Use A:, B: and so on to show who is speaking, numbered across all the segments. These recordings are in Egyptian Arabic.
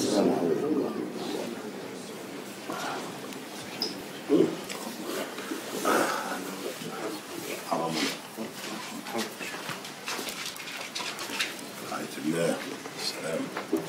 A: حرام رعاية الله سلام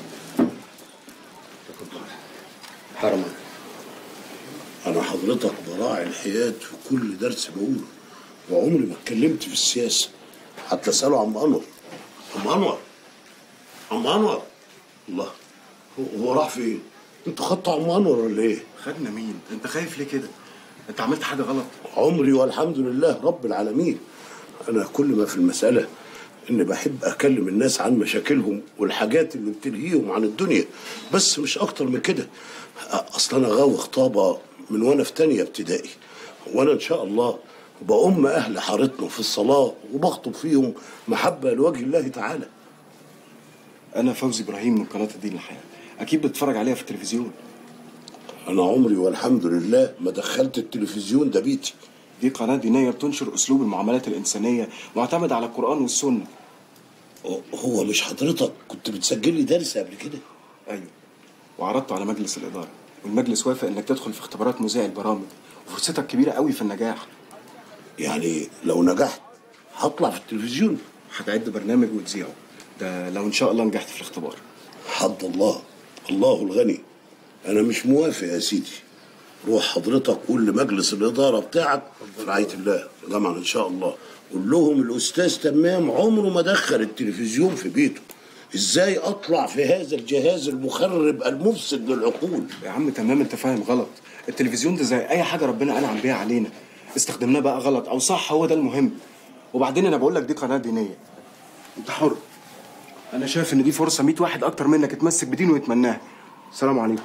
B: حرما
A: أنا حضرتك براعي الحياد في كل درس بقوله وعمري ما اتكلمت في السياسة حتى أسأله عم أنور عم أنور عم أنور الله هو- هو راح فين؟ أنتوا خدتوا عم أنور ولا إيه؟
B: خدنا مين انت خايف ليه كده انت عملت حاجه غلط
A: عمري والحمد لله رب العالمين أنا كل ما في المسألة إني بحب أكلم الناس عن مشاكلهم والحاجات اللي بتلهيهم عن الدنيا بس مش أكتر من كده أصل أنا غاوي خطابة من وأنا في تانية ابتدائي وأنا إن شاء الله بأم أهل حارتنا في الصلاة وبخطب فيهم محبة لوجه الله تعالى
B: انا فوزي ابراهيم من قناه الدين الحياه اكيد بتتفرج عليها في التلفزيون
A: أنا عمري والحمد لله ما دخلت التلفزيون ده بيتي
B: دي قناه دينيه بتنشر اسلوب المعاملات الانسانيه معتمده على القران والسنه
A: هو مش حضرتك كنت بتسجل لي درس قبل كده
B: ايوه وعرضته على مجلس الاداره والمجلس وافق انك تدخل في اختبارات مذيع البرامج وفرصتك كبيره قوي في النجاح
A: يعني لو نجحت هطلع في التلفزيون
B: هتعد برنامج وتذيعه ده لو ان شاء الله نجحت في الاختبار
A: حد الله الله الغني انا مش موافق يا سيدي روح حضرتك قول لمجلس الاداره بتاعك برعايه الله جمعا ان شاء الله قول لهم الاستاذ تمام عمره ما دخل التلفزيون في بيته ازاي اطلع في هذا الجهاز المخرب المفسد للعقول
B: يا عم تمام انت فاهم غلط التلفزيون ده زي اي حاجه ربنا انعم بيها علينا استخدمناه بقى غلط او صح هو ده المهم وبعدين انا بقول لك دي قناه دينيه انت حر انا شايف ان دي فرصه 100 واحد اكتر منك يتمسك بدينه ويتمناها السلام عليكم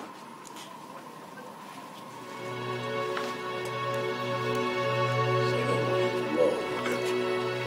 A: الله وبركاته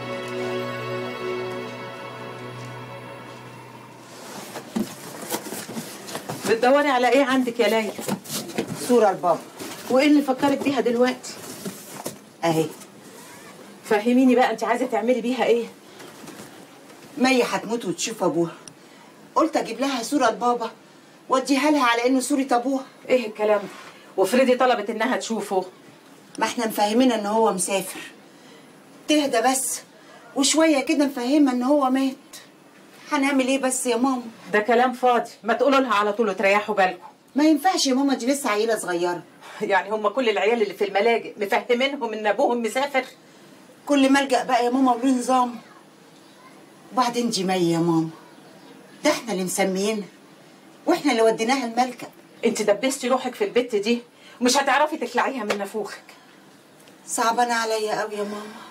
C: بتدوري على ايه عندك يا ليلى
D: صورة لبابا
C: وايه اللي فكرك بيها دلوقتي
D: اهي
C: فهميني بقى انت عايزه تعملي بيها ايه
D: مي هتموت وتشوف ابوها قلت اجيب لها صورة لبابا واديها لها على انه صورة ابوها
C: ايه الكلام ده وفريدي طلبت انها تشوفه
D: ما احنا مفهمين ان هو مسافر تهدى بس وشوية كده نفهمها ان هو مات هنعمل ايه بس يا ماما
C: ده كلام فاضي ما تقولوا لها على طول وتريحوا بالكم
D: ما ينفعش يا ماما دي لسه عيلة صغيرة
C: يعني هم كل العيال اللي في الملاجئ مفهمينهم ان ابوهم مسافر
D: كل ملجأ بقى يا ماما وله نظام وبعدين دي مي يا ماما ده احنا اللي مسميينها واحنا اللي وديناها الملجأ
C: انت دبستي روحك في البت دي ومش هتعرفي تخلعيها من نافوخك
D: صعبانة عليا قوي يا ماما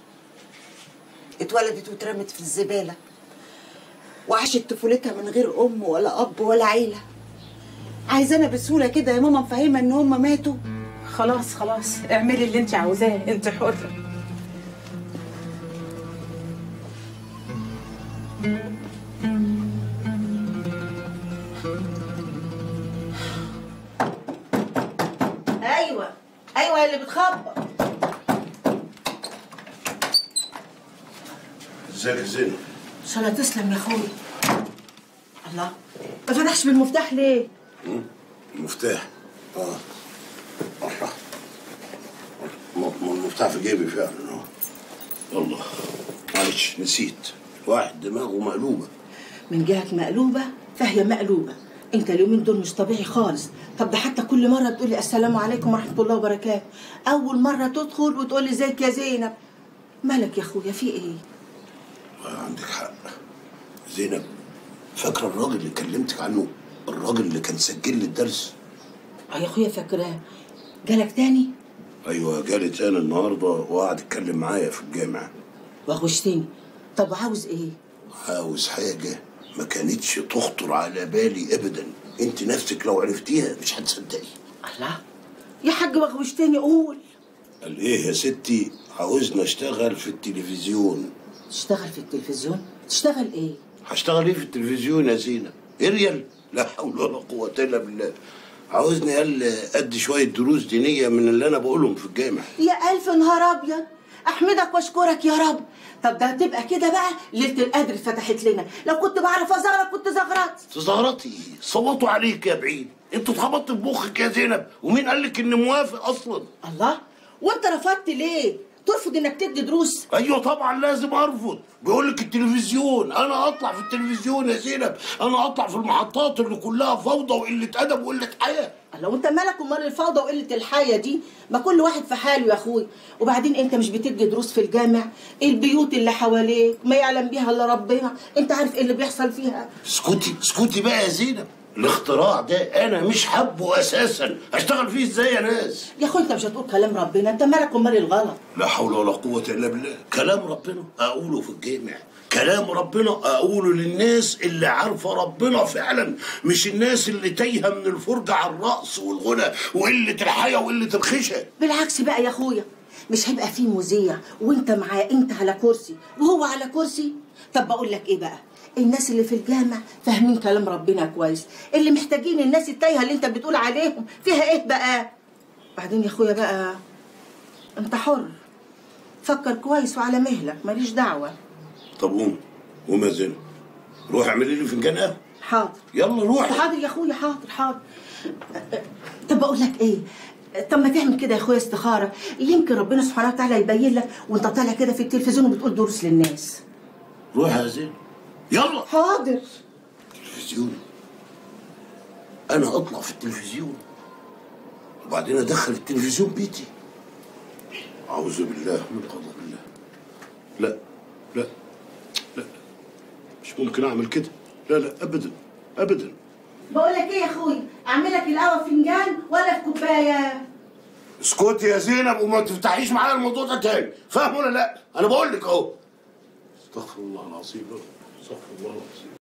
D: اتولدت واترمت في الزبالة وعاشت طفولتها من غير أم ولا أب ولا عيلة عايزانا بسهولة كده يا ماما مفهمة إن هما ماتوا
C: خلاص خلاص اعملي اللي انت عاوزاه انت حرة
D: أيوة أيوة اللي بتخبط
A: ازيك يا زينب
D: عشان تسلم يا أخوي الله ما فتحش بالمفتاح ليه؟
A: المفتاح اه الله م- م- المفتاح في جيبي فعلا اه الله معلش نسيت واحد دماغه مقلوبه
E: من جهة مقلوبة فهي مقلوبة انت اليومين دول مش طبيعي خالص طب ده حتى كل مرة تقولي السلام عليكم ورحمة الله وبركاته أول مرة تدخل وتقولي ازيك يا زينب مالك يا أخويا في إيه؟
A: آه، عندك حق زينب فاكره الراجل اللي كلمتك عنه الراجل اللي كان سجل لي الدرس
E: اه يا أخويا فاكراه جالك تاني
A: ايوه جالي تاني النهارده وقعد يتكلم معايا في الجامع
E: وغشتني طب عاوز إيه؟
A: عاوز حاجه ما كانتش تخطر على بالي ابدا انت نفسك لو عرفتيها مش هتصدقي
E: الله يا حاج وغشتني قول
A: قال ايه يا ستي عاوزنا اشتغل في التلفزيون
E: تشتغل في التلفزيون تشتغل إيه؟
A: هشتغل ايه في التلفزيون يا زينب اريال لا حول ولا قوه الا بالله عاوزني قال ادي شويه دروس دينيه من اللي انا بقولهم في الجامع
E: يا ألف نهار أبيض احمدك واشكرك يا رب طب ده هتبقى كده بقى ليله القدر اتفتحت لنا لو كنت بعرف ازغرط كنت زغرطت
A: تزغرطي صوتوا عليك يا بعيد انت اتخبطت في مخك يا زينب ومين قال لك اني موافق اصلا
E: الله وانت رفضت ليه ترفض انك تدي دروس
A: ايوه طبعا لازم ارفض بيقول لك التلفزيون انا اطلع في التلفزيون يا زينب انا اطلع في المحطات اللي كلها فوضى وقله ادب وقله حياه
E: الله وانت مالك ومال الفوضى وقله الحياه دي ما كل واحد في حاله يا اخوي وبعدين انت مش بتدي دروس في الجامع البيوت اللي حواليك ما يعلم بيها الا ربنا انت عارف ايه اللي بيحصل فيها
A: اسكتي اسكتي بقى يا زينب الاختراع ده انا مش حابه اساسا اشتغل فيه ازاي يا ناس
E: يا اخوي انت مش هتقول كلام ربنا انت مالك ومال الغلط
A: لا حول ولا قوة إلا بالله كلام ربنا أقوله في الجامع كلام ربنا أقوله للناس اللي عارفة ربنا فعلا مش الناس اللي تايهة من الفرجة على الرقص والغنى وقلة الحياة وقلة الخشة
E: بالعكس بقى يا اخويا مش هيبقى فيه مذيع وانت معاه انت على كرسي وهو على كرسي طب بقول لك ايه بقى الناس اللي في الجامع فاهمين كلام ربنا كويس اللي محتاجين الناس التايهه اللي انت بتقول عليهم فيها ايه بقى بعدين يا اخويا بقى انت حر فكر كويس وعلى مهلك ماليش دعوه
A: طب قوم قوم يا زينب روح اعملي لي فنجان قهوة
E: حاضر
A: يلا روحي
E: حاضر يا اخويا حاضر حاضر طب بقول لك ايه طب ما تعمل كده يا اخويا استخاره يمكن ربنا سبحانه وتعالى يبين لك وانت طالع كده في التلفزيون وبتقول دروس للناس
A: روح يا زينب يلا
E: حاضر
A: تلفزيون انا اطلع في التلفزيون وبعدين ادخل التلفزيون بيتي اعوذ بالله من غضب الله لا لا لا مش ممكن اعمل كده لا لا ابدا ابدا
E: بقول لك ايه يا اخويا اعمل لك القهوه في فنجان ولا في كوبايه
A: اسكتي يا زينب وما تفتحيش معايا الموضوع ده تاني فاهم ولا لا انا بقول لك اهو استغفر الله العظيم استغفر الله العظيم